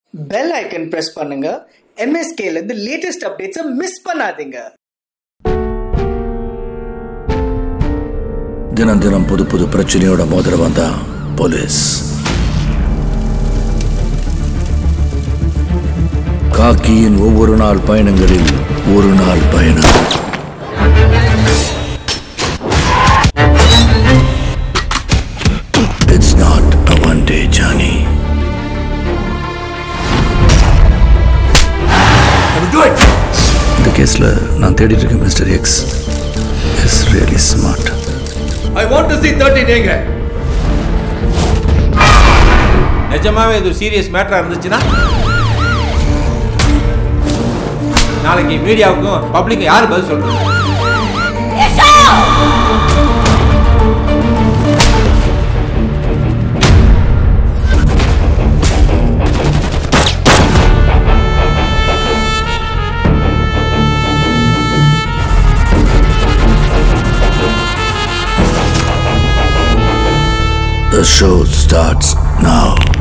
Bell icon press பண்ணுங்க MSK-ல இருந்து latest அப்டேட்ஸை miss பண்ணாதீங்க தினம் தினம் புது புது பிரச்சனையோட மோதிரம் தான் போலீஸ் காக்கியின் ஒவ்வொரு நாள் பயணங்களில் ஒரு நாள் பயணம் it's not a one day journey இந்த கேஸ்ல நான் தேடிட்டு இருக்க mister X is really smart I want to see 13 ஏங்க நிஜமாவே இது சீரியஸ் மேட்டரா இருந்துச்சுன்னா நாளைக்கு மீடியாவுக்கும் பப்ளிக் யார் பதில் சொல்றது The show starts now.